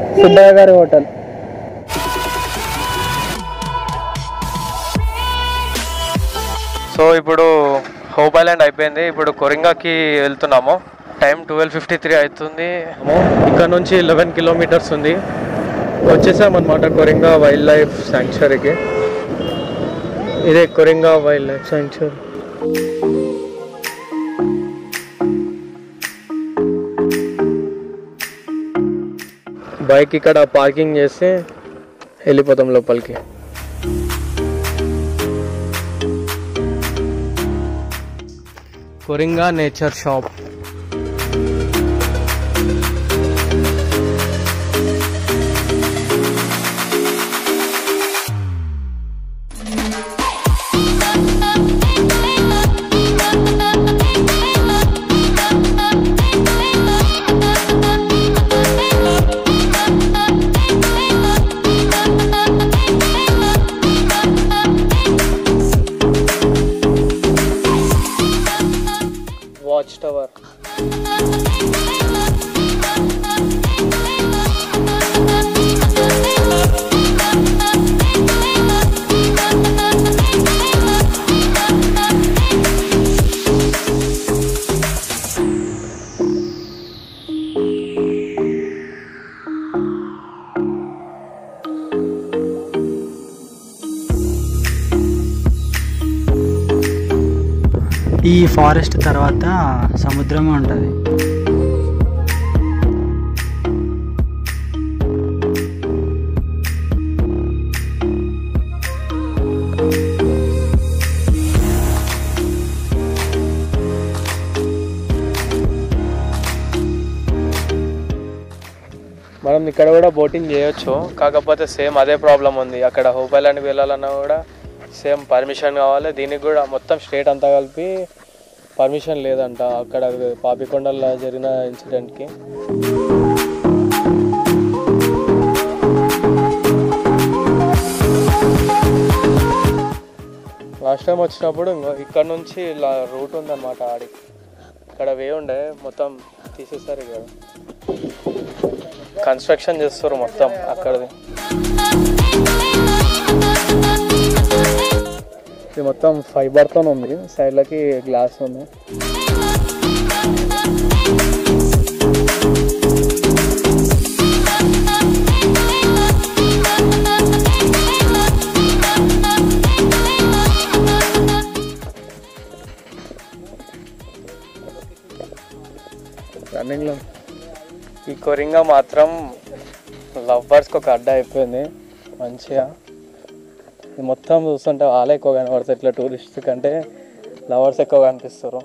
సిద్ధయ్య గారి hotel so ఇప్పుడు hope island అయిపోయింది ఇప్పుడు కొరింగాకి వెళ్తున్నాము టైం ట్వెల్వ్ ఫిఫ్టీ త్రీ అవుతుంది ఇక్కడ నుంచి లెవెన్ కిలోమీటర్స్ ఉంది వచ్చేసామన్నమాట కొరింగా వైల్డ్ లైఫ్ శాంక్చురీకి ఇదే Coringa wildlife sanctuary bike ఇక్కడ పార్కింగ్ చేస్తే వెళ్ళిపోతాం లోపలికి Coringa nature shop watch tower ఈ ఫారెస్ట్ తర్వాత సముద్రమే ఉంటుంది మనం ఇక్కడ కూడా బోటింగ్ చేయొచ్చు కాకపోతే సేమ్ అదే ప్రాబ్లం ఉంది అక్కడ హోప్ ఐలాండ్కి వెళ్ళాలన్నా కూడా సేమ్ పర్మిషన్ కావాలి దీనికి కూడా మొత్తం స్టేట్ అంతా కలిపి పర్మిషన్ లేదంట అక్కడ పాపికొండల్లో జరిగిన ఇన్సిడెంట్కి లాస్ట్ టైం వచ్చినప్పుడు ఇంకో ఇక్కడ నుంచి ఇలా రూట్ ఉందన్నమాట ఆడి ఇక్కడ వే ఉండే మొత్తం తీసేస్తారు ఇక్కడ కన్స్ట్రక్షన్ చేస్తారు మొత్తం అక్కడది ఇది మొత్తం ఫైబర్తో ఉంది సైడ్లకి గ్లాస్ ఉంది రన్నింగ్లో ఈ కొరింగా మాత్రం లవ్వర్స్కి ఒక అడ్డ అయిపోయింది మంచిగా ఇది మొత్తం చూస్తుంటే వాళ్ళే ఎక్కువ కనబడతారు ఇట్లా టూరిస్ట్ కంటే లవర్స్ ఎక్కువ కనిపిస్తారు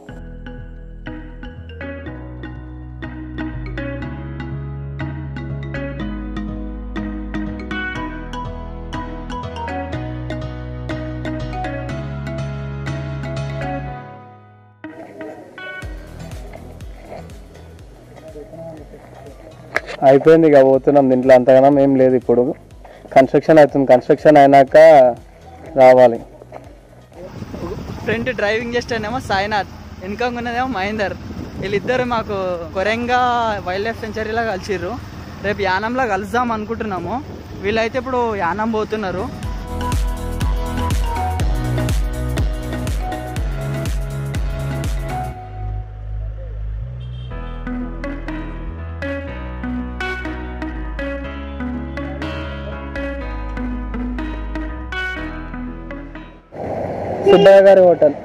అయిపోయింది ఇక పోతున్నాం దీంట్లో అంతగానం ఏం లేదు ఇప్పుడు కన్స్ట్రక్షన్ అవుతుంది కన్స్ట్రక్షన్ అయినాక రావాలి ఫ్రంట్ డ్రైవింగ్ చేస్తానేమో సాయినాథ్ వెనక ఉన్నదేమో మహేందర్ వీళ్ళిద్దరు మాకు కొరంగా వైల్డ్ లైఫ్ సెంచరీలో కలిసిర్రు రేపు యానంలో కలుద్దాం అనుకుంటున్నాము వీళ్ళైతే ఇప్పుడు యానం పోతున్నారు సుబ్బయ్య గారి హోటల్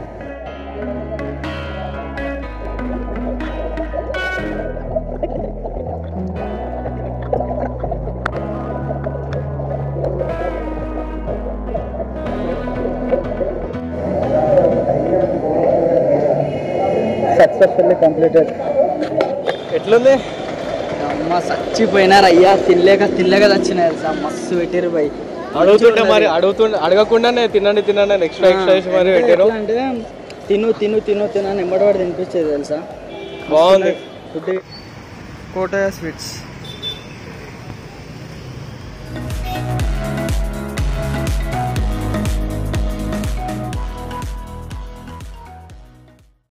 సక్సెస్ఫుల్లీ కంప్లీటెడ్ ఎట్లుంది అమ్మ చచ్చిపోయినారు అయ్యా తినలేక తినలేక చచ్చినాయి తెలుసా మస్తు పెట్టారు బై అడుగుతుంటే మరి అడుగుతుండే అడగకుండానే తినండి తినండి ఎక్స్ట్రా ఎక్స్ట్రా వేసి మరి పెట్టారు అంటే తిను తిను తిను తిను అని ఎంబడవాడు తినిపించేది తెలుసా బాగుంది ఫుడ్ కోటయ్య స్వీట్స్